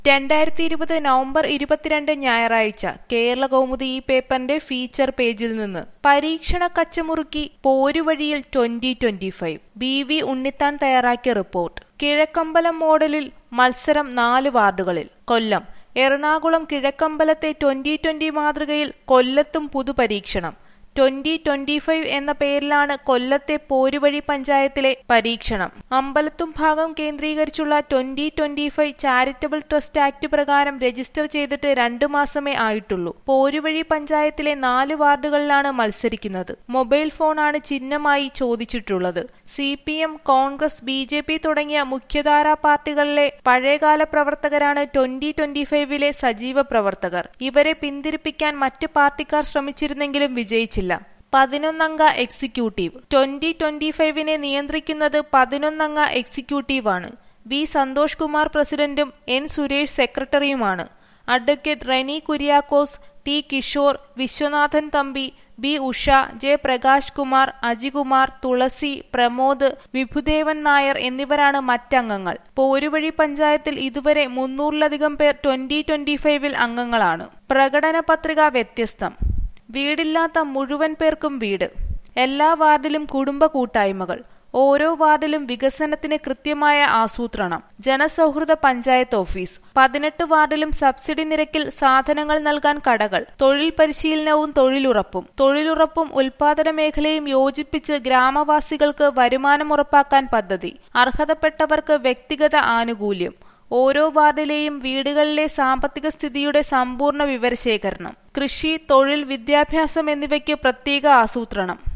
രണ്ടായിരത്തി ഇരുപത് നവംബർ ഇരുപത്തിരണ്ട് ഞായറാഴ്ച കേരള കൗമുദി ഈ പേപ്പറിന്റെ ഫീച്ചർ പേജിൽ നിന്ന് പരീക്ഷണ കച്ചമുറുക്കി പോരുവഴിയിൽ twenty twenty five B V Unnithan തയ്യാറാക്കിയ റിപ്പോർട്ട് കിഴക്കമ്പലം മോഡലിൽ മത്സരം നാല് വാർഡുകളിൽ കൊല്ലം എറണാകുളം കിഴക്കമ്പലത്തെ ട്വന്റി ട്വന്റി മാതൃകയിൽ കൊല്ലത്തും പുതുപരീക്ഷണം ട്വന്റി ട്വന്റി ഫൈവ് എന്ന പേരിലാണ് കൊല്ലത്തെ പോരുവഴി പഞ്ചായത്തിലെ പരീക്ഷണം അമ്പലത്തും ഭാഗം കേന്ദ്രീകരിച്ചുള്ള twenty twenty five charitable trust act പ്രകാരം രജിസ്റ്റർ ചെയ്തിട്ട് രണ്ടു മാസമേ ആയിട്ടുള്ളൂ പോരുവഴി പഞ്ചായത്തിലെ നാല് വാർഡുകളിലാണ് മത്സരിക്കുന്നത് മൊബൈൽ ഫോണാണ് ചിഹ്നമായി ചോദിച്ചിട്ടുള്ളത് C P M Congress B J P തുടങ്ങിയ മുഖ്യധാരാ പാർട്ടികളിലെ പഴയകാല പ്രവർത്തകരാണ് ട്വന്റി ട്വന്റി ഫൈവിലെ സജീവ പ്രവർത്തകർ ഇവരെ പിന്തിരിപ്പിക്കാൻ മറ്റ് പാർട്ടിക്കാർ ശ്രമിച്ചിരുന്നെങ്കിലും വിജയിച്ചില്ല പതിനൊന്നംഗ എക്സിക്യൂട്ടീവ് ട്വന്റി ട്വന്റി ഫൈവിനെ നിയന്ത്രിക്കുന്നത് പതിനൊന്നംഗ എക്സിക്യൂട്ടീവാണ് വി സന്തോഷ് കുമാർ പ്രസിഡന്റും എൻ സുരേഷ് സെക്രട്ടറിയുമാണ് advocate Reni Kuriakose T Kishore Viswanathan Thampi B Usha J Prakash Kumar Ajikumar Thulasi Pramod Vibhudevan Nair എന്നിവരാണ് മറ്റംഗങ്ങൾ പോരുവഴി പഞ്ചായത്തിൽ ഇതുവരെ മുന്നൂറിലധികം പേർ ട്വന്റി ട്വന്റി ഫൈവിൽ അംഗങ്ങളാണ് പ്രകടന പത്രിക വ്യത്യസ്തം വീടില്ലാത്ത മുഴുവൻ പേർക്കും വീട് എല്ലാ വാർഡിലും കുടുംബ കൂട്ടായ്മകൾ ഓരോ വാർഡിലും വികസനത്തിന് കൃത്യമായ ആസൂത്രണം ജനസൗഹൃദ പഞ്ചായത്ത് ഓഫീസ് പതിനെട്ട് വാർഡിലും സബ്സിഡി നിരക്കിൽ സാധനങ്ങൾ നൽകാൻ കടകൾ തൊഴിൽ പരിശീലനവും തൊഴിലുറപ്പും തൊഴിലുറപ്പും ഉൽപാദന മേഖലയും യോജിപ്പിച്ച് ഗ്രാമവാസികൾക്ക് വരുമാനം ഉറപ്പാക്കാൻ പദ്ധതി അർഹതപ്പെട്ടവർക്ക് വ്യക്തിഗത ആനുകൂല്യം ഓരോ വാർഡിലെയും വീടുകളിലെ സാമ്പത്തിക സ്ഥിതിയുടെ സമ്പൂർണ്ണ വിവരശേഖരണം കൃഷി തൊഴിൽ വിദ്യാഭ്യാസം എന്നിവയ്ക്ക് പ്രത്യേക ആസൂത്രണം